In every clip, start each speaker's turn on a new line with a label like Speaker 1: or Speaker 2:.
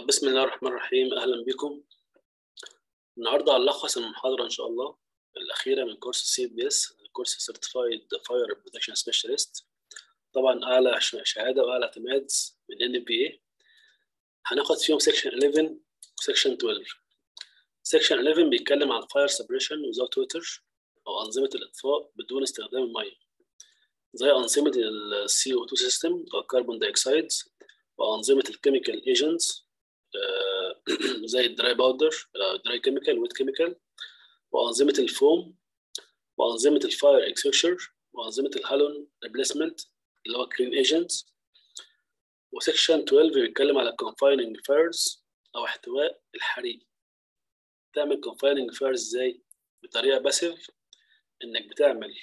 Speaker 1: بسم الله الرحمن الرحيم اهلا بكم النهارده هنلخص المحاضره ان شاء الله الاخيره من كورس السي بي اس كورس سيرتيفايد فاير بروتكشن سبيشالست طبعا اعلى شهاده واعلى اعتماد من ان بي اي هناخد فيهم سيكشن 11 وسيكشن 12 سيكشن 11 بيتكلم عن فاير سبريشن وزاوت ووتر او انظمه الاطفاء بدون استخدام الميه زي انظمه السي او 2 سيستم او الكربون دايوكسيد وانظمه الكيميكال ايجنتس زي الدراي باودر دراي كيميكال ويت كيميكال وانظمه الفوم وانظمه الفاير اكسبشر وانظمه الهالون ريبليسمنت اللي هو كلين ايجنت وسكشن 12 بيتكلم على confining fires او احتواء الحريق تعمل confining fires ازاي بطريقه باسيف انك بتعمل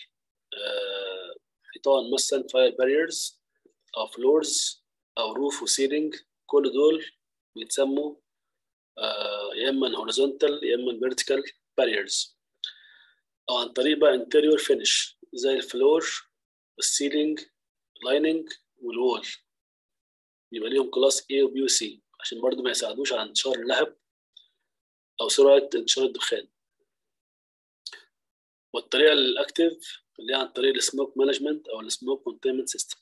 Speaker 1: حيطان مثلا فاير باريرز او فلورز او روف وسيلينج كل دول بيتسموا يا اما هوريزونتال يا اما فيرتيكال باريرز او عن طريق بقى انتيريور فينش زي الفلور السيلينج لايننج والوول يبقى ليهم كلاس A و B و C عشان برضو ما يساعدوش على انتشار اللهب او سرعه انتشار الدخان والطريقه الاكتيف اللي هي عن طريق السموك مانجمنت او السموك كونتينمنت سيستم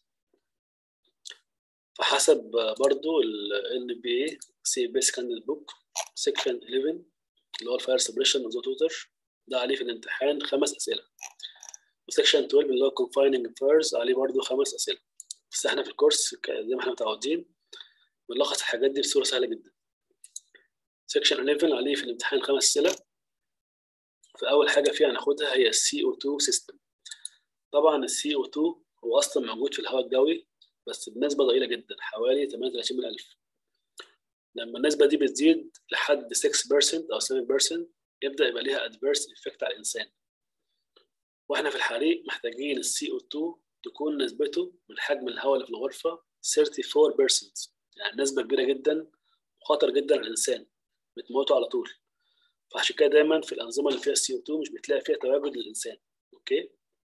Speaker 1: فحسب برضو ال NBA سي بيس كاندل بوك سيكشن 11 اللي هو الفاير سبريشن وزوت ووتر ده عليه في الامتحان خمس اسئله وسيكشن 12 اللي هو confining fires عليه برضو خمس اسئله بس احنا في الكورس زي ما احنا متعودين بنلخص الحاجات دي بصوره سهله جدا سيكشن 11 عليه في الامتحان خمس اسئله فاول حاجه فيها هناخدها هي السي او 2 سيستم طبعا السي او 2 هو اصلا موجود في الهواء الجوي بس بنسبه ضئيله جدا حوالي 38 من ألف لما النسبه دي بتزيد لحد 6% او 7% يبدا يبقى ليها ادفيرس افكت على الانسان واحنا في الحريق محتاجين السي او 2 تكون نسبته من حجم الهواء اللي في الغرفه 34% يعني نسبه كبيره جدا وخطر جدا على الانسان بتموته على طول فعشان كده دايما في الانظمه اللي فيها السي او 2 مش بتلاقي فيها تواجد للانسان اوكي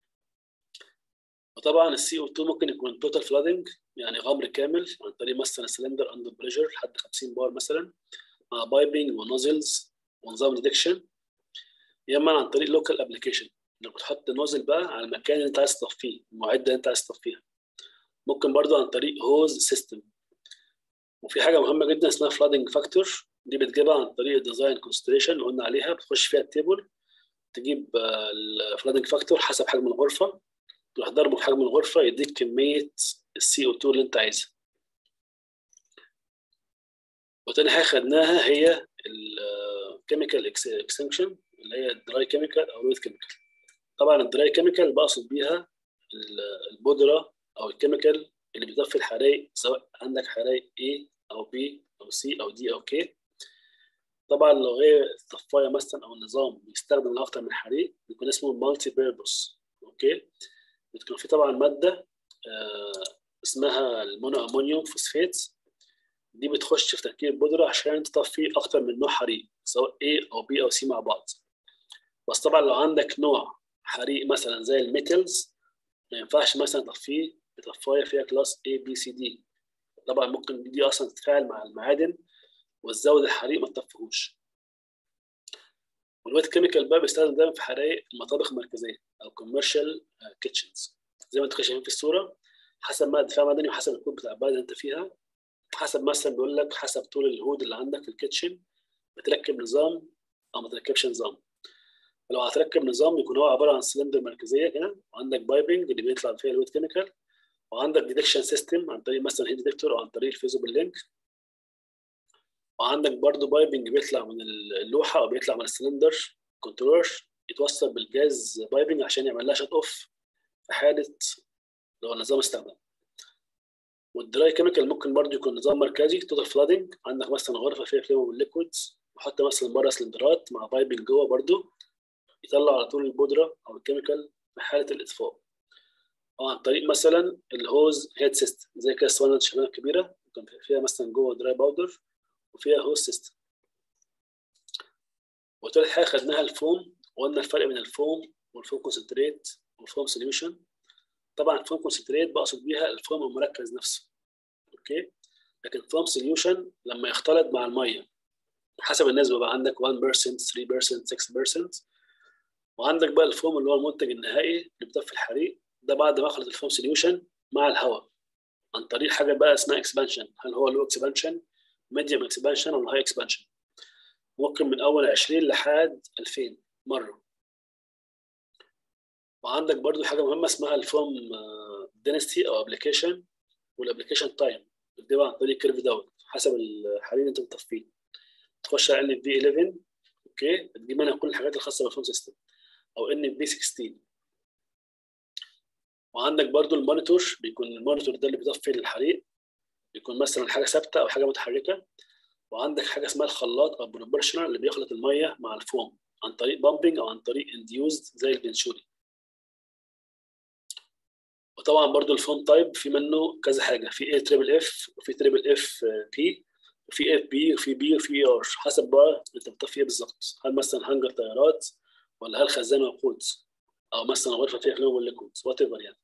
Speaker 1: وطبعا السي او 2 ممكن يكون توتال فلادنج يعني غمر كامل عن طريق مثلا سلندر اندر بريشر لحد 50 بار مثلا مع بايبنج ونوزلز ونظام ديتكشن يا اما عن طريق لوكال ابلكيشن انك بتحط نوزل بقى على المكان اللي انت عايز تطفيه المعده اللي انت عايز تطفيها ممكن برضو عن طريق هوز سيستم وفي حاجه مهمه جدا اسمها فلادنج فاكتور دي بتجيبها عن طريق الديزاين كونستريشن اللي قلنا عليها بتخش فيها التيبل تجيب الفلادنج فاكتور حسب حجم الغرفه تروح ضربه في حجم الغرفه يديك كميه السي او 2 اللي انت عايزها وتاني حاجه خدناها هي الكيميكال اكستنكشن اللي هي الدراي كيميكال او الويت كيميكال طبعا الدراي كيميكال بقصد بيها البودره او الكيميكال اللي بيضاف الحرايق سواء عندك حرايق A او B او C او D او K طبعا لو غير الطفايه مثلا او النظام بيستخدم لاكتر من حريق بيكون اسمه مالتي بيربوس اوكي بتكون في طبعا ماده آه اسمها المونو امونيوم فوسفات دي بتخش في تركيب البودره عشان تطفي اكتر من نوع حريق سواء A او B او C مع بعض بس طبعا لو عندك نوع حريق مثلا زي الميتلز ما ينفعش مثلا تطفيه بطفايه فيها كلاس A B C D طبعا ممكن دي اصلا تتفاعل مع المعادن وتزود الحريق ما تطفيهوش والويت كيميكال بقى بيستخدم دايما في حرائق المطابخ المركزيه او كوميرشال كيتشنز زي ما انتم شايفين في الصوره حسب ما دفاع مدني وحسب الكود بتاع البلد اللي انت فيها حسب مثلا بيقول لك حسب طول الهود اللي عندك في الكيتشن بتركب نظام او ما تركبش نظام لو هتركب نظام يكون هو عباره عن سلندر مركزيه كده وعندك بايبنج اللي بيطلع فيها الويت كيميكال وعندك ديتكشن سيستم عن طريق مثلا هيد ديتكتور او عن طريق الفيزبل لينك وعندك برضو بايبنج بيطلع من اللوحه او بيطلع من السلندر كنترولر يتوصل بالجاز بايبنج عشان يعمل لها شات اوف في حاله لو النظام استخدم والدراي كيميكال ممكن برضو يكون نظام مركزي توتال فلادنج عندك مثلا غرفه فيها فليمبل ليكويدز وحط مثلا بره سلندرات مع بايبنج جوه برضو يطلع على طول البودره او الكيميكال في حاله الاطفاء او عن طريق مثلا الهوز هيد سيستم زي كده الصواني الشباب الكبيره ممكن فيها مثلا جوه دراي باودر وفيها هوز سيستم وتالت حاجه خدناها الفوم وقلنا الفرق بين الفوم والفوم كونسنتريت والفوم سوليوشن طبعا الفوم كونسنتريت بقصد بيها الفوم المركز نفسه اوكي لكن فوم سوليوشن لما يختلط مع الميه حسب النسبه بقى عندك 1% 3% 6% وعندك بقى الفوم اللي هو المنتج النهائي اللي بيطفي الحريق ده بعد ما اخلط الفوم سوليوشن مع الهواء عن طريق حاجه بقى اسمها اكسبانشن هل هو لو اكسبانشن ميديوم اكسبانشن ولا هاي اكسبانشن ممكن من اول 20 لحد 2000 مره وعندك برضو حاجه مهمه اسمها الفوم دينستي او ابلكيشن والابلكيشن تايم بتجيبها عن طريق الكيرف دوت حسب الحريق اللي انت بتطفيه تخش على ان في 11 اوكي بتجيب منها كل الحاجات الخاصه بالفون سيستم او ان في 16 وعندك برضو المونيتور بيكون المونيتور ده اللي بيطفي الحريق بيكون مثلا حاجه ثابته او حاجه متحركه وعندك حاجه اسمها الخلاط او بروبورشنال اللي بيخلط الميه مع الفوم عن طريق بامبنج او عن طريق انديوزد زي البنشوري وطبعا برضو الفون تايب في منه كذا حاجه في اي تريبل اف وفي تريبل اف بي وفي اف بي وفي بي وفي ار حسب بقى انت بتطفي ايه بالظبط هل مثلا هانجر طيارات ولا هل خزان وقود او مثلا غرفه فيها فلويد والليكويد وات ايفر يعني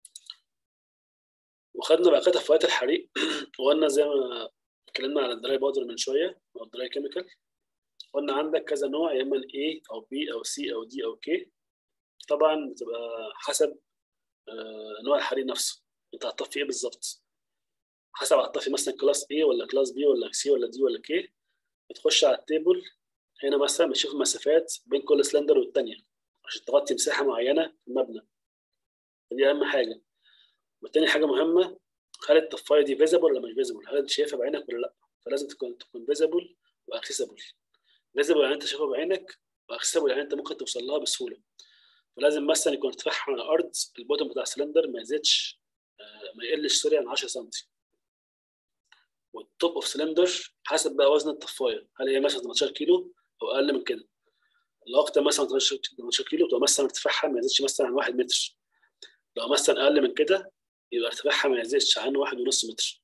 Speaker 1: وخدنا بقى كده فوائد الحريق وقلنا زي ما اتكلمنا على الدراي باودر من شويه او الدراي كيميكال قلنا عندك كذا نوع يا اما A او B او C او D او K طبعا بتبقى حسب نوع الحريق نفسه انت هتطفي ايه بالظبط حسب هتطفي مثلا كلاس A ولا كلاس B ولا C ولا D ولا K بتخش على التيبل هنا مثلا بتشوف المسافات بين كل سلندر والتانية عشان تغطي مساحة معينة في المبنى دي أهم حاجة وتاني حاجة مهمة هل الطفاية دي فيزبل ولا مش فيزبل؟ هل انت شايفها بعينك ولا لا؟ فلازم تكون تكون فيزبل واكسسبل. فيزبل يعني انت شايفها بعينك واكسسبل يعني انت ممكن توصل لها بسهولة. فلازم مثلا يكون ارتفاعها على الارض البوتوم بتاع السلندر ما يزيدش ما يقلش سوري عن 10 سم. والتوب اوف سلندر حسب بقى وزن الطفايه هل هي مثلا 18 كيلو او اقل من كده. لو اكتر مثلا 18 كيلو تبقى مثلا ارتفاعها ما يزيدش مثلا عن 1 متر. لو مثلا اقل من كده يبقى ارتفاعها ما يزيدش عن واحد ونص متر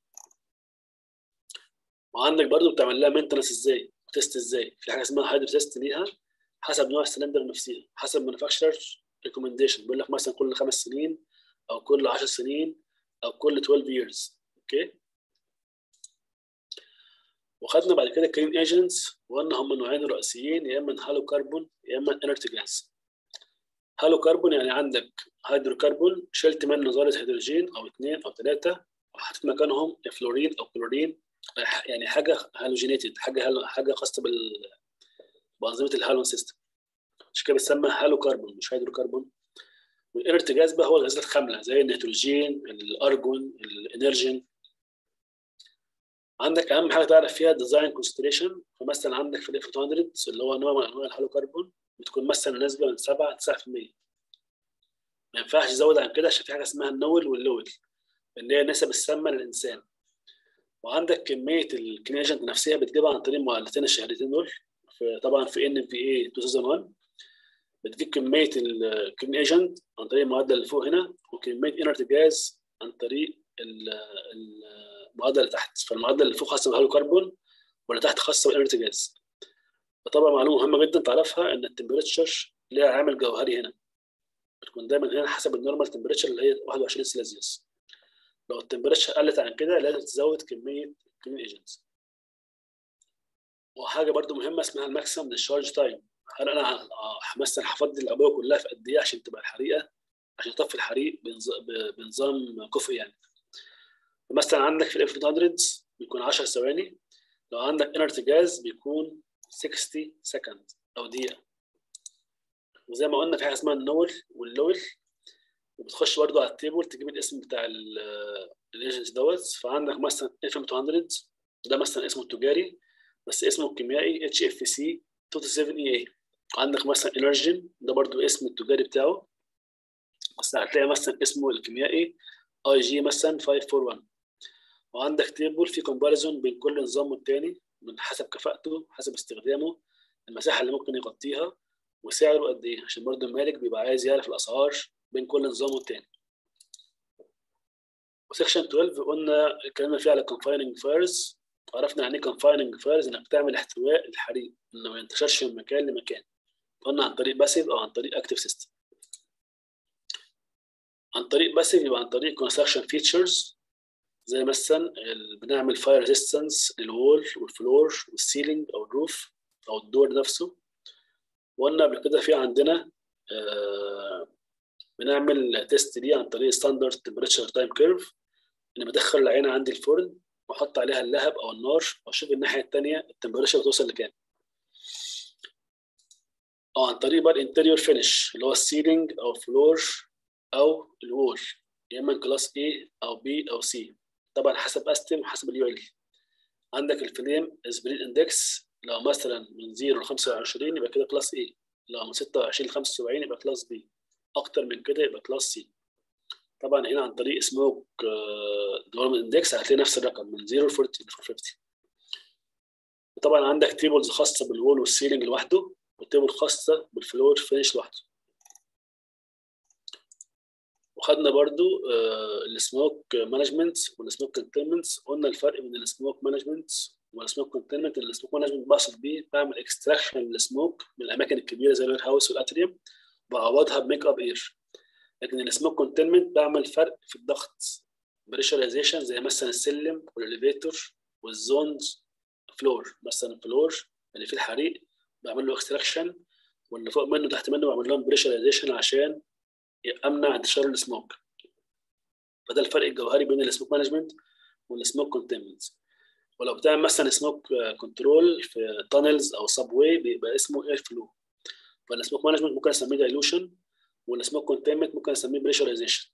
Speaker 1: وعندك برضو بتعمل لها مينتنس ازاي تيست ازاي في حاجه اسمها هايدرو تيست ليها حسب نوع السلندر نفسها حسب مانيفاكتشر ريكومنديشن بيقول لك مثلا كل خمس سنين او كل 10 سنين او كل 12 years اوكي وخدنا بعد كده كلين ايجنتس وقلنا هم نوعين رئيسيين يا اما هالو كربون يا اما انرت جاز هالو كربون يعني عندك هيدروكربون شلت منه ذره هيدروجين او اثنين او ثلاثه وحطيت مكانهم فلورين او كلورين يعني حاجه هالوجينيتد حاجه هالو حاجه خاصه بال بانظمه الهالون سيستم عشان كده بتسمى هالو كربون مش هيدروكربون والانرت جاز بقى هو الغازات الخامله زي النيتروجين الارجون الانرجين عندك اهم حاجه تعرف فيها ديزاين كونسنتريشن فمثلا عندك في الاف 200 اللي هو نوع من انواع الهالو كربون بتكون مثلا نسبه من 7 ل 9% ما ينفعش تزود عن كده عشان في حاجه اسمها النول واللول اللي هي نسب السامه للانسان وعندك كميه الكلين نفسها بتجيبها عن طريق المعادلتين الشهرتين دول في طبعا في ان في اي 2001 بتجيب كميه الكلين ايجنت عن طريق المعادله اللي فوق هنا وكميه انرت جاز عن طريق المعادله اللي تحت فالمعادله اللي فوق خاصه بالهالو كربون واللي تحت خاصه بالانرت جاز فطبعا معلومه مهمه جدا تعرفها ان التمبريتشر ليها عامل جوهري هنا بتكون دايما هنا حسب النورمال تمبريتشر اللي هي 21 سيلسيوس لو التمبريتشر قلت عن كده لازم تزود كميه كلين ايجنتس وحاجه برده مهمه اسمها الماكسيمم للشارج تايم هل انا مثلا هفضي العبوه كلها في قد ايه عشان تبقى الحريقه عشان اطفي الحريق بنظام كفء يعني مثلا عندك في الاف 100 بيكون 10 ثواني لو عندك انرت جاز بيكون 60 سكند او دقيقه وزي ما قلنا في حاجه اسمها النول واللول وبتخش برضو على التيبل تجيب الاسم بتاع الايجنت دوت فعندك مثلا اف 200 ده مثلا اسمه التجاري بس اسمه الكيميائي اتش اف سي 27 اي اي عندك مثلا انرجين ده برضو اسم التجاري بتاعه بس هتلاقي مثلا اسمه الكيميائي اي جي مثلا 541 وعندك تيبل في كومباريزون بين كل نظام والتاني من حسب كفاءته حسب استخدامه المساحه اللي ممكن يغطيها وسعره قد ايه عشان برضه المالك بيبقى عايز يعرف الاسعار بين كل نظام والتاني وسكشن 12 قلنا اتكلمنا فيه على confining fires عرفنا يعني ايه confining fires انك تعمل احتواء الحريق انه ما ينتشرش من مكان لمكان قلنا عن طريق باسيف او عن طريق اكتف سيستم عن طريق باسيف يبقى عن طريق construction features زي مثلا ال- بنعمل فاير ريزيستنس للوول والفلور والسيلينج او الروف او الدور نفسه وقلنا قبل كده في عندنا آه، بنعمل تيست دي عن طريق ستاندرد تمبريتشر تايم كيرف ان بدخل العينه عندي الفرن واحط عليها اللهب او النار واشوف الناحيه الثانيه التمبريتشر بتوصل لكام او عن طريق بقى الانتريور فينش اللي هو السيلينج او فلور او الوول يا اما كلاس A او B او C طبعا حسب استم وحسب اليو ال عندك الفليم سبريد اندكس لو مثلا من 0 ل 25 يبقى كده كلاس A لو من 26 ل 75 يبقى كلاس B اكتر من كده يبقى كلاس C طبعا هنا عن طريق سموك ديفلوبمنت اندكس هتلاقي نفس الرقم من 0 ل 40 ل 450 طبعا عندك تيبلز خاصه بالوول والسيلينج لوحده وتيبل خاصه بالفلور فينش لوحده وخدنا برضو السموك مانجمنت والسموك كونتينمنت قلنا الفرق بين السموك مانجمنت والسموك كونتينمنت السموك مانجمنت بقصد بيه بعمل اكستراكشن للسموك من الاماكن الكبيره زي الوير هاوس والاتريوم بعوضها بميك اب اير لكن السموك كونتينمنت بعمل فرق في الضغط بريشرايزيشن زي مثلا السلم والاليفيتور والزونز فلور مثلا الفلور اللي فيه الحريق بعمل له اكستراكشن واللي فوق منه تحت منه بعمل لهم بريشرايزيشن عشان امنع انتشار السموك فده الفرق الجوهري بين السموك مانجمنت والسموك كونتينمنت ولو بتعمل مثلا سموك كنترول في تانلز او سب واي بيبقى اسمه اير فلو فالسموك مانجمنت ممكن اسميه دايلوشن والسموك كونتينمنت ممكن اسميه بريشرايزيشن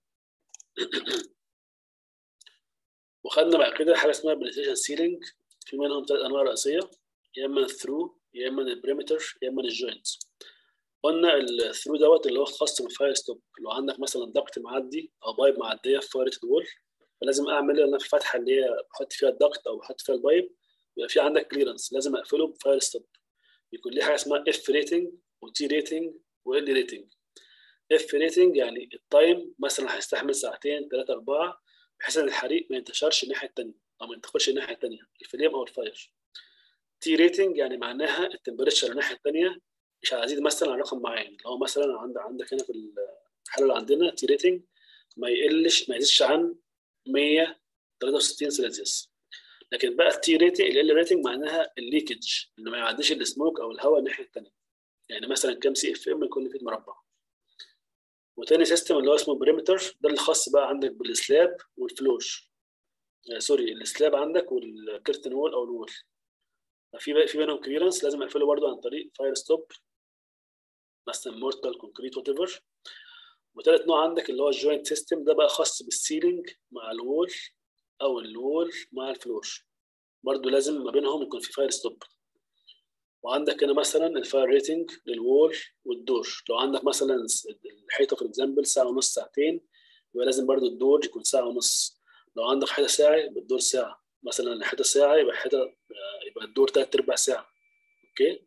Speaker 1: وخدنا بعد كده حاجه اسمها بنتريشن سيلينج في منهم ثلاث انواع رئيسيه يا اما الثرو يا اما البريمتر يا اما الجوينت قلنا الثرو دوت اللي هو خاص بالفاير ستوب لو عندك مثلا ضغط معدي او بايب معديه في فاير وول فلازم اعمل انا في الفتحه اللي هي بحط فيها الضغط او بحط فيها البايب يبقى في عندك كليرنس لازم اقفله بفاير ستوب يكون ليه حاجه اسمها اف ريتنج وتي ريتنج وال ريتنج اف ريتنج يعني التايم مثلا هيستحمل ساعتين ثلاثه اربعه بحيث ان الحريق ما ينتشرش الناحيه الثانيه او ما ينتقلش الناحيه الثانيه الفليم او الفاير تي ريتنج يعني معناها التمبريتشر الناحيه الثانيه مش هزيد مثلا عن رقم معين اللي هو مثلا عند عندك هنا في الحاله اللي عندنا تي ريتنج ما يقلش ما يزيدش عن 163 سلسيوس لكن بقى التي ريتنج ال ريتنج معناها الليكج انه ما يعديش السموك او الهواء الناحيه الثانيه يعني مثلا كام سي اف ام لكل فيت مربع وتاني سيستم اللي هو اسمه بريمتر ده اللي خاص بقى عندك بالسلاب والفلوش آه سوري السلاب عندك والكرتن وول او الوول في في بينهم كليرنس لازم اقفله برضو عن طريق فاير ستوب مثلا مورتال كونكريت وات ايفر وثالث نوع عندك اللي هو الجوينت سيستم ده بقى خاص بالسيلينج مع الوول او الوول مع الفلور برضو لازم ما بينهم يكون في فاير ستوب وعندك هنا مثلا الفاير ريتنج للوول والدور لو عندك مثلا الحيطه في اكزامبل ساعه ونص ساعتين يبقى لازم برضو الدور يكون ساعه ونص لو عندك حيطه ساعه يبقى الدور ساعه مثلا الحيطه ساعه يبقى حيطه يبقى الدور تلات ارباع ساعه اوكي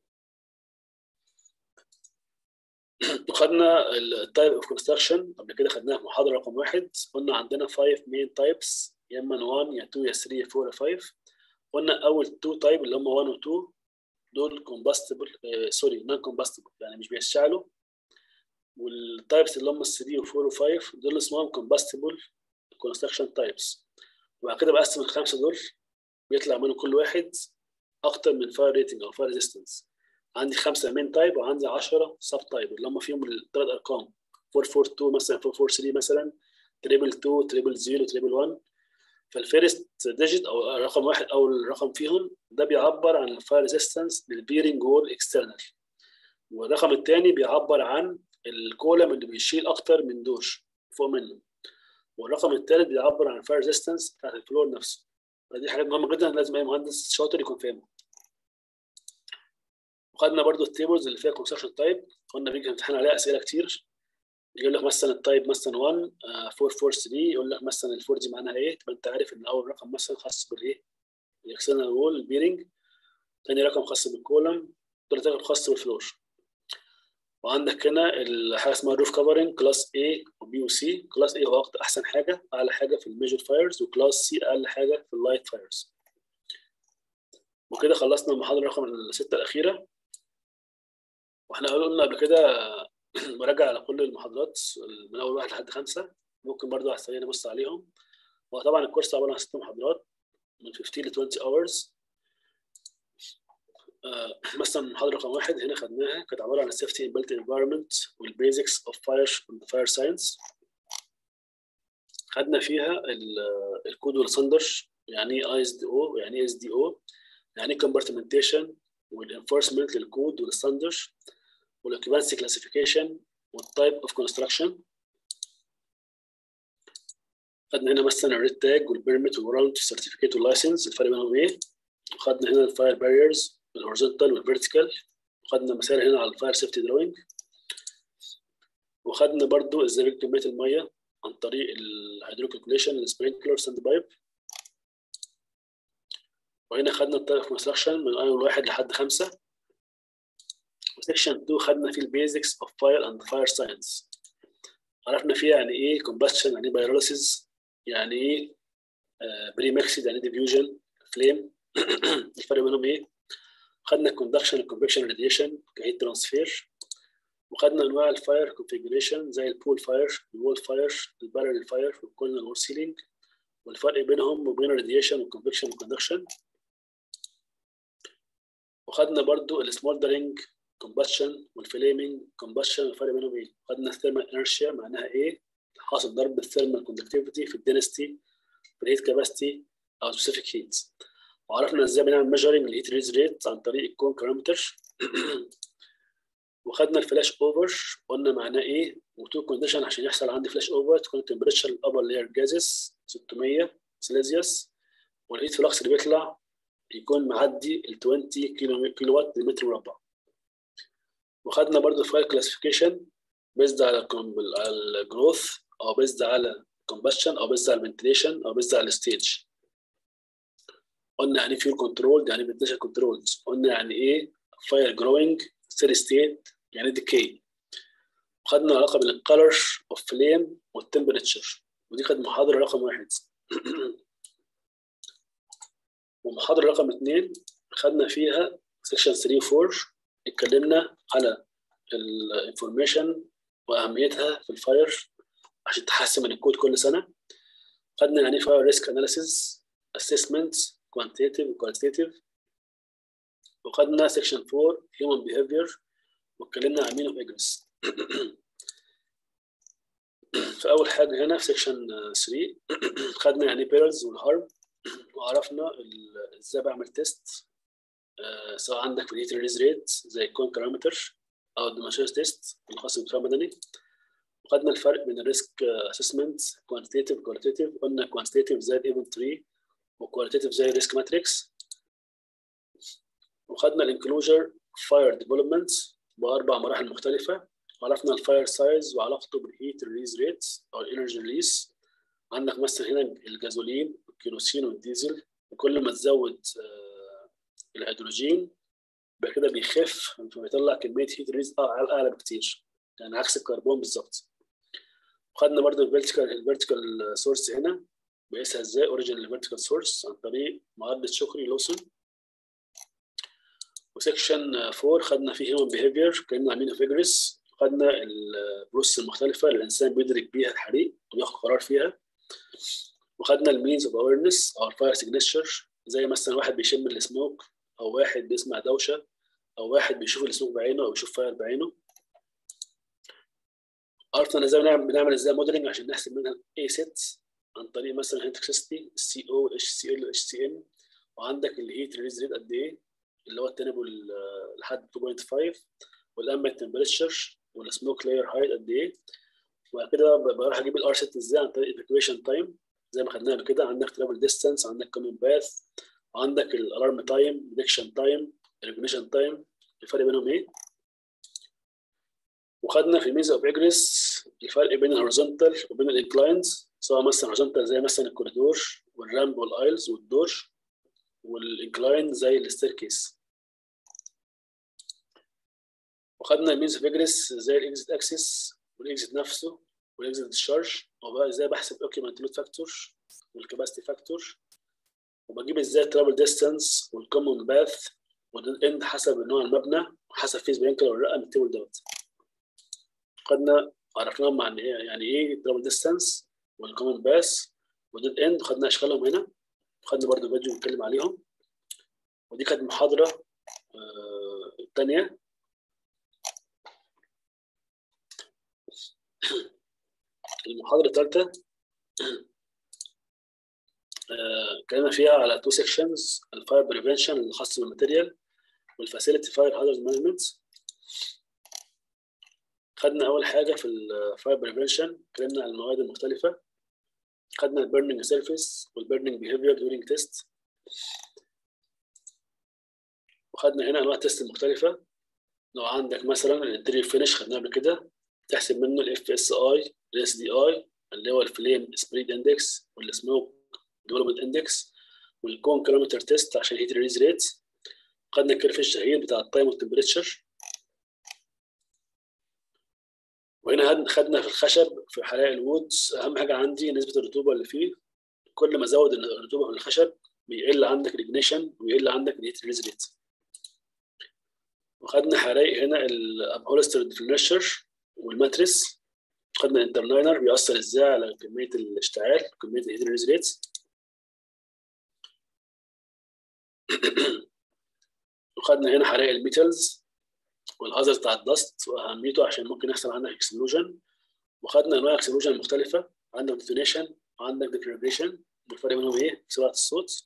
Speaker 1: خدنا التايب اوف كونستراكشن قبل كده خدناها في محاضره رقم واحد قلنا عندنا 5 مين تايبس يا اما 1 يا 2 يا 3 يا 4 يا 5 قلنا اول 2 تايب اللي هم 1 و 2 دول كومباستبل سوري نون كومباستبل يعني مش بيشتعلوا والتايبس اللي هم 3 و 4 و 5 دول اسمهم كومباستبل كونستراكشن تايبس وبعد كده بقسم الخمسه دول بيطلع منهم كل واحد اكتر من فاير ريتنج او فاير ريزيستنس عندي خمسه مين تايب وعندي 10 سب تايب اللي هم فيهم الثلاث ارقام 442 مثلا 443 مثلا تريبل 2 تريبل 0 تريبل 1 فالفيرست ديجيت او رقم واحد او الرقم فيهم ده بيعبر عن الفاير ريزيستنس للبيرنج وول اكسترنال والرقم الثاني بيعبر عن الكولم اللي بيشيل اكتر من دوش فوق منه والرقم الثالث بيعبر عن الفاير ريزيستنس بتاعت الفلور نفسه فدي حاجات مهمه جدا لازم اي مهندس شاطر يكون فاهمها وخدنا برضو التيبلز اللي فيها كونستراكشن تايب قلنا بيجي امتحان عليها اسئله كتير يقول لك مثلا التايب مثلا 1 443 يقول لك مثلا الفور دي معناها ايه تبقى انت عارف ان اول رقم مثلا خاص بالايه الاكسترنال وول البيرنج ثاني رقم خاص بالكولم ثالث رقم خاص بالفلور وعندك هنا حاجه اسمها الروف كفرنج كلاس A وبي وسي كلاس A هو احسن حاجه اعلى حاجه في الميجر فايرز وكلاس سي اقل حاجه في اللايت فايرز وكده خلصنا المحاضره رقم السته الاخيره واحنا قلنا قبل كده مراجعه على كل المحاضرات من اول واحد لحد خمسه ممكن برضو على السريع نبص عليهم هو طبعا الكورس عباره عن ست محاضرات من 15 ل 20 hours آه، مثلا محاضره رقم واحد هنا خدناها كانت عباره عن السيفتي ان بيلت انفايرمنت والبيزكس اوف فاير فاير ساينس خدنا فيها الكود والسندر يعني ايه اي اس دي او يعني ايه اس دي او يعني ايه كومبارتمنتيشن والانفورسمنت للكود والستاندر والاوكيبانسي كلاسيفيكيشن والتايب اوف كونستراكشن خدنا هنا مثلا الريد تاج والبيرميت والورانت والسيرتيفيكيت واللايسنس الفرق بينهم ايه وخدنا هنا الفاير باريرز الهوريزونتال والفيرتيكال وخدنا مثال هنا على الفاير سيفتي دروينج وخدنا برضو ازاي بنكتب كميه الميه عن طريق الهيدروكالكوليشن السبرينكلر ساند بايب وهنا خدنا التايب كونستراكشن من اول واحد لحد خمسه وسيكشن 2 خدنا فيه البيزكس اوف فاير اند فاير ساينس عرفنا فيها يعني ايه كومباشن يعني ايه بايروليسيس يعني ايه بري ميكسد يعني ديفيوجن فليم الفرق بينهم ايه خدنا الكوندكشن الكونفكشن راديشن كهيت ترانسفير وخدنا انواع الفاير كونفيجريشن زي البول فاير الوول فاير البارل فاير والكولنال وور سيلينج والفرق بينهم وبين الراديشن والكونفكشن والكوندكشن وخدنا برضو السمولدرنج كومباشن والفليمنج كومباشن الفرق بينهم ايه؟ خدنا الثيرمال انرشيا معناها ايه؟ حاصل ضرب الثيرمال كوندكتيفيتي في الدنستي في الهيت كاباسيتي او سبيسيفيك هيت وعرفنا ازاي بنعمل ميجرنج للهيت ريز ريت عن طريق الكون بارامتر وخدنا الفلاش اوفر قلنا معناه ايه وتو كونديشن عشان يحصل عندي فلاش اوفر تكون التمبريتشر الابر لاير جازس 600 سيليزيوس والهيت فلكس اللي بيطلع يكون معدي ال 20 كيلو كيلو وات للمتر مربع وخدنا برضو الفايل كلاسيفيكيشن بيزد على الجروث او بيزد على كومبشن او بيزد على الفنتيليشن او بيزد على الستيج قلنا يعني فيول كنترول يعني فنتيليشن كنترول قلنا يعني ايه فاير جروينج ستيدي ستيت يعني ديكي خدنا علاقه بين الكالر اوف فليم والتمبريتشر ودي كانت محاضره رقم واحد ومحاضره رقم اثنين خدنا فيها سيكشن 3 و 4 اتكلمنا على الانفورميشن واهميتها في الفاير عشان تحسن من الكود كل سنه خدنا يعني فاير ريسك اناليسيز اسسمنت كوانتيتيف وكواليتيف وخدنا سيكشن 4 هيومن بيهيفير واتكلمنا عن مين اوف اجرس فاول حاجه هنا في سيكشن 3 خدنا يعني بيرلز والهارم وعرفنا ازاي بعمل تيست آه سواء عندك في الهيت ريليز ريت زي الكون بارامتر او الديماشيرز تيست الخاص بالدفاع المدني وخدنا الفرق بين الريسك اسسمنت كوانتيتيف كواليتيف قلنا كوانتيتيف زي الايفنت تري وكواليتيف زي الريسك ماتريكس وخدنا الانكلوجر فاير ديفلوبمنت باربع مراحل مختلفه وعرفنا الفاير سايز وعلاقته بالهيت ريليز ريت او الانرجي ريليز عندك مثلا هنا الجازولين والكيروسين والديزل وكل ما تزود آه الهيدروجين يبقى كده بيخف فبيطلع كميه هيت ريليز اعلى بكتير يعني عكس الكربون بالظبط وخدنا برضو الفيرتيكال الفيرتيكال سورس هنا بقيسها ازاي اوريجين الفيرتيكال سورس عن طريق معادله شكري لوسون وسكشن 4 خدنا فيه هيومن بيهيفير اتكلمنا عن مين فيجرس خدنا البروسيس المختلفه اللي الانسان بيدرك بيها الحريق وبياخد قرار فيها وخدنا المينز اوف اويرنس او الفاير سيجنتشر زي مثلا واحد بيشم السموك او واحد بيسمع دوشه او واحد بيشوف السموك بعينه او بيشوف فاير بعينه عرفنا ازاي بنعمل بنعمل ازاي موديلنج عشان نحسب منها اي سيت عن طريق مثلا هينتكسيستي السي او اتش سي ال اتش سي ام وعندك الهيت ريليز ريت قد ايه اللي هو التنبل لحد 2.5 والامبيانت تمبريتشر والسموك لاير هايت قد ايه وبعد كده بروح اجيب الار سيت ازاي عن طريق الايفاكويشن تايم زي ما خدناها قبل كده عندك ترافل ديستانس عندك كومن باث وعندك الالارم تايم ديكشن تايم ريكوجنيشن تايم الفرق بينهم ايه وخدنا في ميزه اوف اجريس الفرق بين الهوريزونتال وبين الانكلاينز سواء مثلا هوريزونتال زي مثلا الكوريدور والرامب والايلز والدور والانكلاين زي الستيركيس وخدنا المينز اوف اجريس زي الاكزيت اكسس والاكزيت نفسه والاكزيت ديشارج وبقى ازاي بحسب الاوكيومنت لود فاكتور والكاباسيتي فاكتور وبجيب ازاي الترافل ديستانس والكومن باث والاند حسب نوع المبنى وحسب فيس بينكر ولا لا من التيبل دوت خدنا عرفناهم عن ايه يعني ايه الترافل ديستانس والكومن باث وديد اند خدنا اشكالهم هنا خدنا برضو فيديو بنتكلم عليهم ودي كانت محاضره الثانيه المحاضره الثالثه اتكلمنا فيها على تو سيكشنز الفاير بريفنشن اللي خاص بالماتيريال والفاسيلتي فاير هازارد مانجمنت خدنا اول حاجه في الفاير بريفنشن اتكلمنا عن المواد المختلفه خدنا البيرنينج سيرفيس والبيرنينج بيهيفير دورينج تيست وخدنا هنا انواع تيست مختلفه لو عندك مثلا الانتريور فينش خدناه قبل كده تحسب منه الاف اس اي الاس دي اي اللي هو الفليم سبريد اندكس والسموك ديفلوبمنت اندكس والكون كيلومتر تيست عشان هيت ريليز ريت خدنا الكيرف الشهير بتاع التايم والتمبريتشر وهنا خدنا في الخشب في حرائق الوودز اهم حاجه عندي نسبه الرطوبه اللي فيه كل ما ازود الرطوبه في الخشب بيقل عندك الاجنيشن ويقل عندك الهيت ريليز ريت وخدنا حرائق هنا الابهولستر فينشر والماتريس خدنا الانترلاينر بيأثر ازاي على كميه الاشتعال كميه الهيت ريليز ريت وخدنا هنا حرائق الميتالز والهازارد بتاع الدست واهميته عشان ممكن يحصل عندك اكسبلوجن وخدنا انواع اكسبلوجن مختلفه عندك ديتونيشن وعندك ديفريبريشن والفرق بينهم ايه في سرعه الصوت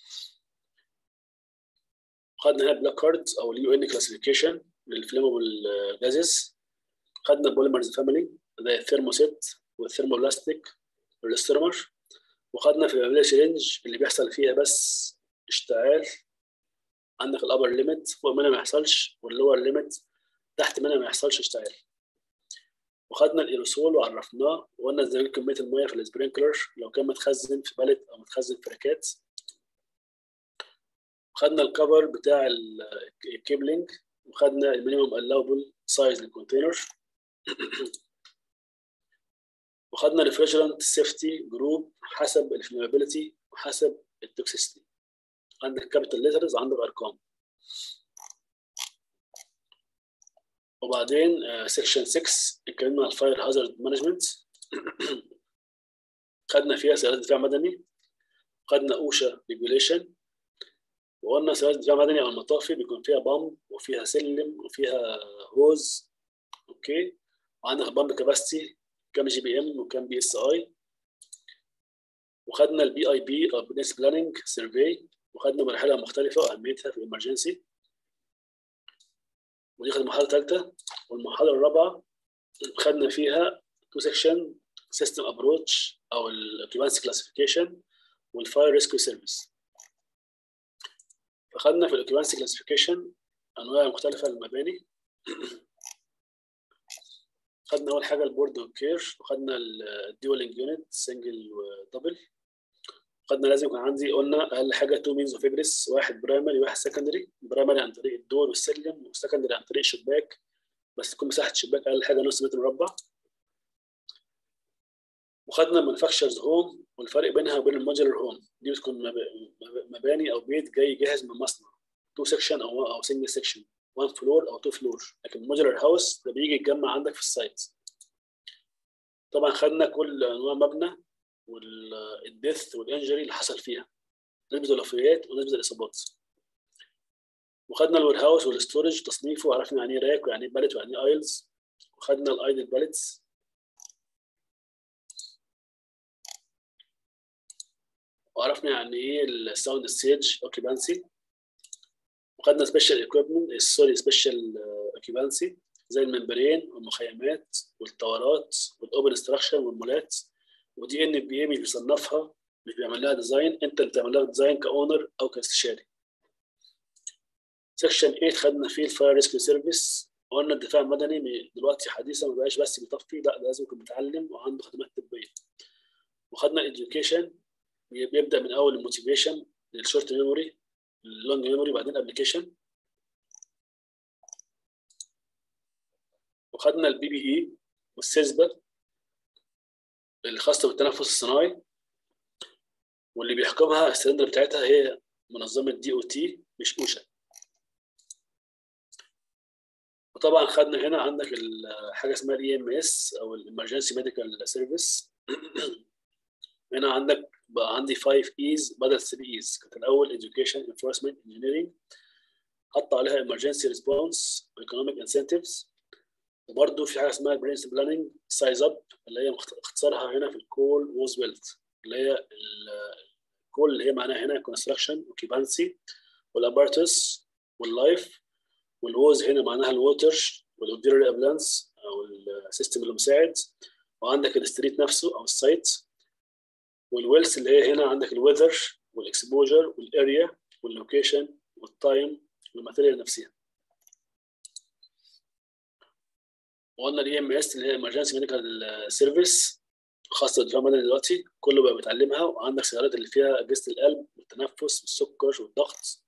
Speaker 1: خدنا هنا بلاك كاردز او اليو ان كلاسيفيكيشن للفليمبل جازز خدنا بوليمرز فاميلي زي الثيرموسيت والثيرموبلاستيك والاسترمر وخدنا في الابليش رينج اللي بيحصل فيها بس اشتعال عندك الابر ليميت فوق منها ما يحصلش واللور ليميت تحت منها ما يحصلش اشتعال وخدنا الايروسول وعرفناه وقلنا ازاي كميه الميه في السبرينكلر لو كان متخزن في بالت او متخزن في راكات وخدنا الكفر بتاع الكيبلينج وخدنا المينيمم الاوبل سايز للكونتينر وخدنا ريفريجرانت سيفتي جروب حسب الفليمابيلتي وحسب التوكسيستي عندك كابيتال ليترز عندك ارقام وبعدين سيكشن 6 اتكلمنا عن الفاير هازارد مانجمنت خدنا فيها سيارات دفاع مدني خدنا اوشا ريجوليشن وقلنا سيارات دفاع مدني او المطافي بيكون فيها بامب وفيها سلم وفيها هوز اوكي وعندك بامب كاباسيتي كام جي بي ام وكام بي اس اي وخدنا البي اي بي او بزنس بلاننج سيرفي وخدنا مرحله مختلفه واهميتها في الامرجنسي ودي كانت المرحله الثالثه والمرحله الرابعه خدنا فيها تو سيكشن سيستم ابروتش او الاوكيبانسي كلاسيفيكيشن والفاير ريسكيو سيرفيس فخدنا في الاوكيبانسي كلاسيفيكيشن انواع مختلفه للمباني خدنا اول حاجه البورد والكير وخدنا الديولينج يونت سنجل ودبل خدنا لازم يكون عندي قلنا اقل حاجه تو مينز اوف اجريس واحد برايمري واحد سكندري برايمري عن طريق الدور والسلم والسكندري عن طريق الشباك بس تكون مساحه الشباك اقل حاجه نص متر مربع وخدنا مانيفاكتشرز هوم والفرق بينها وبين الموديلر هوم دي بتكون مباني او بيت جاي جاهز من مصنع تو سكشن او او سنجل سكشن 1 فلور او 2 فلور لكن الموديلر هاوس ده بيجي يتجمع عندك في السايت طبعا خدنا كل انواع مبنى والديث والانجري اللي حصل فيها نسبه الوفيات ونسبه الاصابات وخدنا الوير هاوس والستورج تصنيفه وعرفنا يعني ايه راك ويعني ايه باليت ويعني ايه ايلز وخدنا الايدل باليتس وعرفنا يعني ايه الساوند ستيج اوكيبانسي وخدنا سبيشال ايكويبمنت سوري سبيشال اوكيبانسي زي الممبرين والمخيمات والطورات والاوبن ستراكشر والمولات ودي ان بي اي مش بيصنفها مش بيعمل لها ديزاين انت اللي بتعمل لها ديزاين كاونر او كاستشاري سكشن 8 خدنا فيه الفاير ريسكيو سيرفيس قلنا الدفاع المدني دلوقتي حديثا ما بقاش بس بيطفي لا ده لازم يكون متعلم وعنده خدمات طبيه وخدنا الاديوكيشن بيبدا من اول الموتيفيشن للشورت ميموري اللونج ميموري بعدين ابلكيشن وخدنا البي بي اي والسيسبا الخاصه بالتنفس الصناعي واللي بيحكمها السلندر بتاعتها هي منظمه دي او تي مش اوشا وطبعا خدنا هنا عندك حاجه اسمها الاي ام اس او الامرجنسي ميديكال سيرفيس هنا عندك بقى عندي 5 ايز بدل 3 ايز كانت الاول education enforcement engineering حط عليها emergency response economic incentives وبرده في حاجه اسمها برنس بلاننج سايز اب اللي هي اختصارها هنا في الكول ووز ويلت اللي هي الكول اللي هي معناها هنا كونستراكشن اوكيبانسي والابارتس واللايف والووز هنا معناها الووتر والاوديري ابلانس او السيستم اللي مساعد وعندك الستريت نفسه او السايت والويلث اللي هي هنا عندك الويذر والاكسبوجر والاريا واللوكيشن والتايم والماتيريال نفسها وقلنا الاي ام اس اللي هي emergency medical سيرفيس خاصه بالدفاع المدني دلوقتي كله بقى بيتعلمها وعندك سيارات اللي فيها اجهزه القلب والتنفس والسكر والضغط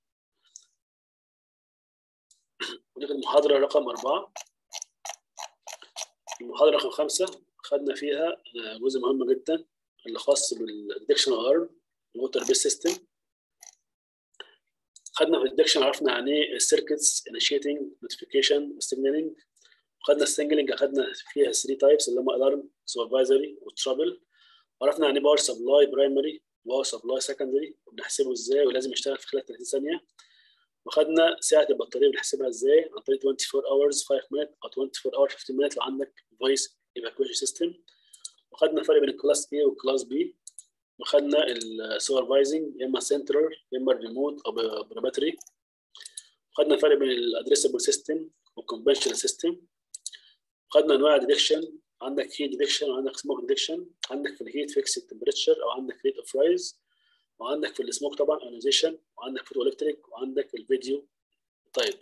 Speaker 1: ودي كانت المحاضره رقم اربعه المحاضره رقم خمسه خدنا فيها جزء مهم جدا اللي خاص بالديكشن ارم الووتر بيس سيستم خدنا في الديكشن عرفنا يعني ايه السيركتس انيشيتنج نوتيفيكيشن وسيجنالينج خدنا السنجلنج اخدنا فيها 3 تايبس اللي هم الارم سوبرفايزري وترابل عرفنا يعني باور سبلاي برايمري باور سبلاي سكندري وبنحسبه ازاي ولازم يشتغل في خلال 30 ثانيه وخدنا سعه البطاريه بنحسبها ازاي عن طريق 24 hours 5 minutes او 24 hours 15 minutes لو عندك فويس ايفاكويشن سيستم وخدنا الفرق بين الكلاس A والكلاس B وخدنا السوبرفايزنج يا اما سنترال يا اما ريموت او بروباتري خدنا الفرق بين الادريسبل سيستم والكونفشنال سيستم خدنا انواع ديتكشن عندك هيت ديتكشن وعندك سموك ديتكشن عندك في الهيت فيكس التمبريتشر او عندك ريت اوف رايز وعندك في السموك طبعا ايونيزيشن وعندك فوتو الكتريك وعندك الفيديو طيب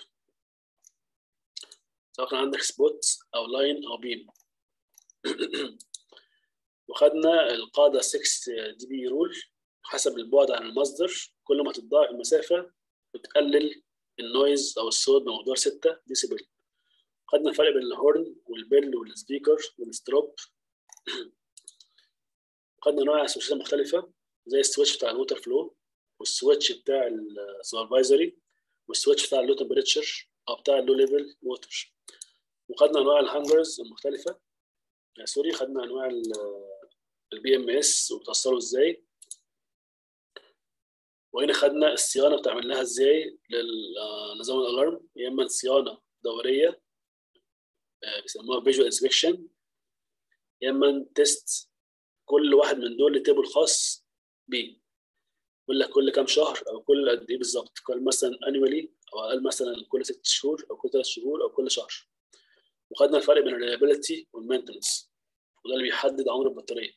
Speaker 1: سواء كان عندك سبوت او لاين او بيم وخدنا القاعده 6 دي بي رول حسب البعد عن المصدر كل ما تضاعف المسافه بتقلل النويز او الصوت بمقدار 6 ديسيبل خدنا الفرق بين الهورن والبيل والسبيكر والستروب خدنا انواع اسوشيشن مختلفه زي السويتش بتاع الووتر فلو والسويتش بتاع السوبرفايزري والسويتش بتاع اللو تمبريتشر او بتاع اللو ليفل ووتر وخدنا انواع الهانجرز المختلفه يعني سوري خدنا انواع البي ام اس وبتوصله ازاي وهنا خدنا الصيانه بتعمل لها ازاي لنظام الالارم يا اما صيانه دوريه بيسموها فيجوال انسبكشن يا اما تيست كل واحد من دول لتيبل خاص بيه يقول لك كل كام شهر او كل قد ايه بالظبط كل مثلا انيولي او اقل مثلا كل ست شهور او كل ثلاث شهور او كل شهر وخدنا الفرق بين الريلابيلتي والمينتنس وده اللي بيحدد عمر البطاريه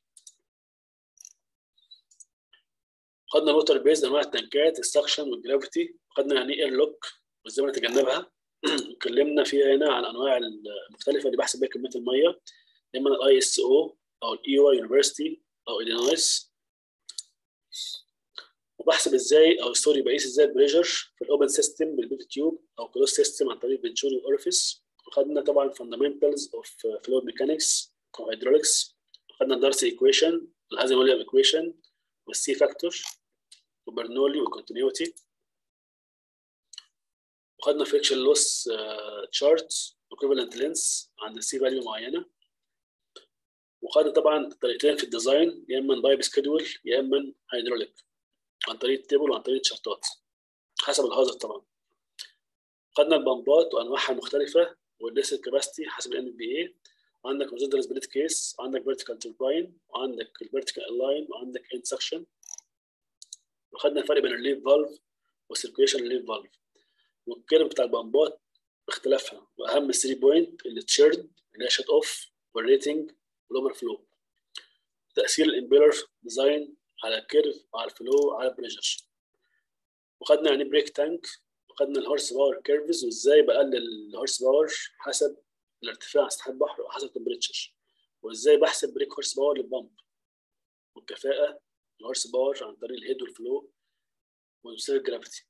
Speaker 1: خدنا الوتر بيز انواع التنكات السكشن والجرافيتي خدنا يعني ايه اللوك وازاي نتجنبها اتكلمنا فيها هنا عن انواع المختلفه اللي بحسب بيها كميه الميه اما الاي اس او او الايوا يونيفرستي او الينويس وبحسب ازاي او سوري بقيس ازاي البريشر في الاوبن سيستم بالبيت تيوب او كلوز سيستم عن طريق فينتوري اورفيس وخدنا طبعا فاندامنتالز اوف فلويد ميكانكس او هيدروليكس خدنا دارسي ايكويشن الهازموليا ايكويشن والسي فاكتور وبرنولي والكونتينيوتي وخدنا فريكشن لوس تشارت ايكويفالنت لينس عند سي فاليو معينه وخدنا طبعا طريقتين في الديزاين يا اما بايب سكيدول يا اما هيدروليك عن طريق التيبل وعن طريق الشارتات حسب الهازارد طبعا خدنا البمبات وانواعها المختلفه والليسل كاباسيتي حسب الان بي اي وعندك ريزيدوال سبليت كيس وعندك فيرتيكال توربين وعندك الفيرتيكال الاين وعندك اند سكشن وخدنا الفرق بين الليف فالف والسيركيشن الليف فالف والكيرف بتاع البمبات باختلافها واهم 3 بوينت اللي تشيرد اللي هي شات اوف والريتنج والاوفر فلو تاثير الامبيلر ديزاين على الكيرف وعلى الفلو وعلى البريشر وخدنا يعني بريك تانك وخدنا الهورس باور كيرفز وازاي بقلل الهورس باور حسب الارتفاع عن سطح البحر وحسب التمبريتشر وازاي بحسب بريك هورس باور للبامب والكفاءه الهورس باور عن طريق الهيد والفلو ومثير الجرافيتي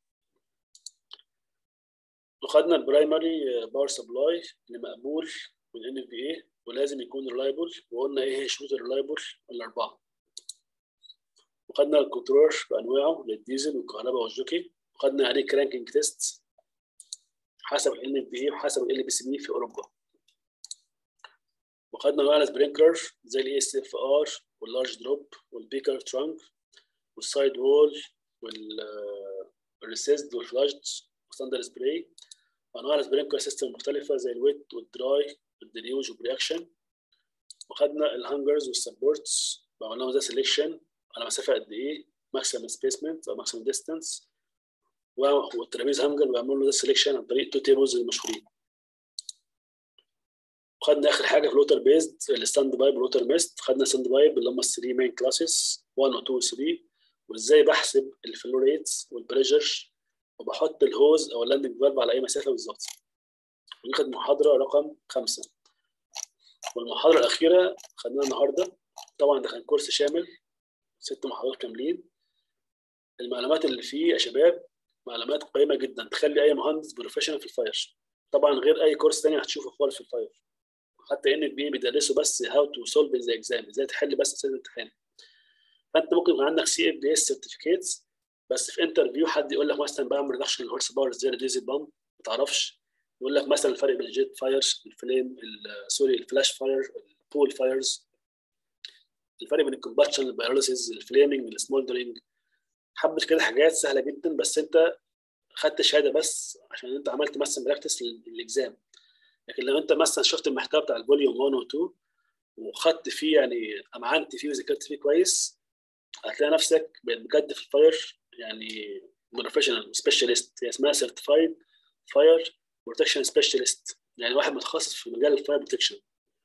Speaker 1: وخدنا البرايمري باور سبلاي اللي مقبول من ان اف بي اي ولازم يكون ريلايبل وقلنا ايه هي شروط الريلايبل الاربعه وخدنا الكنترول بانواعه للديزل والكهرباء والجوكي وخدنا عليه كرانكينج تيست حسب ال ان بي اي وحسب ال بي سي بي في اوروبا وخدنا انواع السبرينكلر زي الاي اس اف ار واللارج دروب والبيكر ترانك والسايد وول والريسيزد والفلاشد وستاندرد سبراي وانواع السبرينكلر سيستم مختلفه زي الويت والدراي والديليوج والرياكشن وخدنا الهانجرز والسبورتس وعملنا زي سelection على مسافه قد ايه ماكسيمم سبيسمنت او ماكسيمم ديستانس والترابيز هانجر ويعملوا له سelection عن طريق تو تيبلز المشهورين وخدنا اخر حاجه في الوتر بيزد الستاند بايب والوتر ميست خدنا ستاند بايب اللي هم الثري مين كلاسز 1 و 2 و 3 وازاي بحسب الفلو ريتس والبريشر وبحط الهوز او اللاندنج فالف على اي مسافه بالظبط ودي كانت محاضره رقم خمسه والمحاضره الاخيره خدناها النهارده طبعا ده كان كورس شامل ست محاضرات كاملين المعلومات اللي فيه يا شباب معلومات قيمه جدا تخلي اي مهندس بروفيشنال في الفاير طبعا غير اي كورس تاني هتشوفه خالص في الفاير حتى ان بي بيدرسوا بس هاو تو سولف ذا اكزام ازاي تحل بس اسئله الامتحان فانت ممكن يكون عندك سي اف بي اس سيرتيفيكيتس بس في انترفيو حد يقول لك مثلا بعمل ريدكشن الهورس باور ازاي ديزل بامب ما تعرفش يقول لك مثلا الفرق بين الجيت فاير الفليم سوري الفلاش فاير البول فايرز الفرق بين الكومباشن البيروليسيس الفليمنج السمولدرينج حبه كده حاجات سهله جدا بس انت خدت شهاده بس عشان انت عملت مثلا براكتس للاكزام لكن لو انت مثلا شفت المحتوى بتاع الفوليوم 1 و 2 وخدت فيه يعني امعنت فيه وذاكرت فيه كويس هتلاقي نفسك بقيت بجد في الفاير يعني بروفيشنال سبيشاليست هي اسمها سيرتيفايد فاير بروتكشن سبيشاليست يعني واحد متخصص في مجال الفاير بروتكشن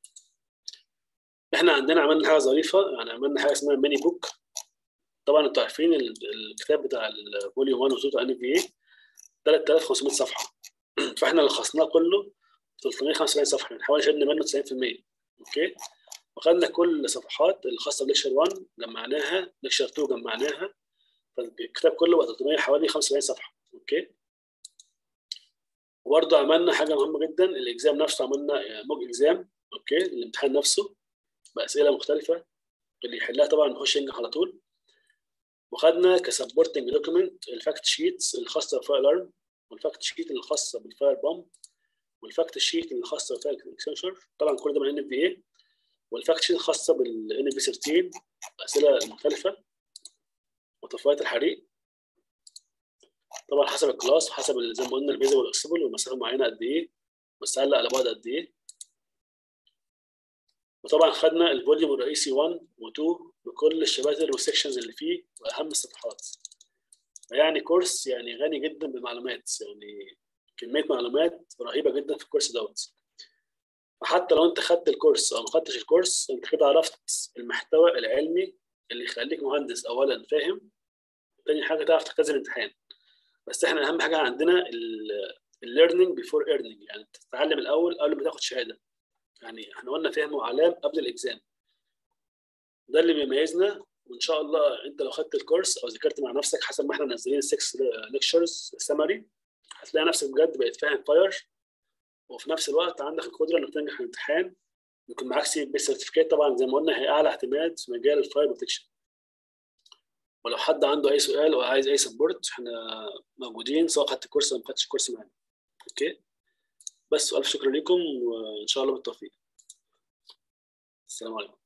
Speaker 1: احنا عندنا عملنا حاجه ظريفه يعني عملنا حاجه اسمها ميني بوك طبعا انتوا عارفين الكتاب بتاع الفوليوم 1 و 2 بتاع ان في اي 3500 صفحه فاحنا لخصناه كله 375 صفحه يعني حوالي شلنا منه 90% اوكي وخدنا كل صفحات الخاصه بليكشر 1 جمعناها ليكشر 2 جمعناها فالكتاب كله بقى 300 حوالي 75 صفحه اوكي وبرضه عملنا حاجه مهمه جدا الاكزام نفسه عملنا موج اكزام اوكي الامتحان نفسه باسئله مختلفه اللي يحلها طبعا يخش ينجح على طول وخدنا كسبورتنج دوكيمنت الفاكت شيتس الخاصه بالفاير الارم والفاكت شيت الخاصه بالفاير بامب والفاكت شيت الخاصه بالفاير اكستنشر طبعا كل ده من ان في اي والفاكت شيت الخاصه بالان في 13 اسئله مختلفه وطفايات الحريق طبعا حسب الكلاس وحسب زي ما قلنا الفيزا والاكسبل والمسافه معينه قد ايه والسله على بعد قد ايه وطبعا خدنا الفوليوم الرئيسي 1 و2 بكل الشباتر والسكشنز اللي فيه واهم الصفحات يعني كورس يعني غني جدا بالمعلومات يعني كميه معلومات رهيبه جدا في الكورس دوت فحتى لو انت خدت الكورس او ما خدتش الكورس انت كده عرفت المحتوى العلمي اللي يخليك مهندس اولا فاهم تاني حاجه تعرف تختزل الامتحان بس احنا اهم حاجه عندنا الليرنينج بيفور ايرنينج يعني تتعلم الاول قبل ما تاخد شهاده يعني احنا قلنا فهم وعلام قبل الاكزام ده اللي بيميزنا وان شاء الله انت لو خدت الكورس او ذاكرت مع نفسك حسب ما احنا منزلين السكس ليكتشرز سمري هتلاقي نفسك بجد بقيت فاهم فاير وفي نفس الوقت عندك القدره انك تنجح الامتحان يكون معاك سي بي سيرتيفيكيت طبعا زي ما قلنا هي اعلى اعتماد في مجال الفاير بروتكشن ولو حد عنده اي سؤال او عايز اي سبورت احنا موجودين سواء خدت كورس او ما خدتش كورس معانا اوكي بس والف شكر لكم وان شاء الله بالتوفيق السلام عليكم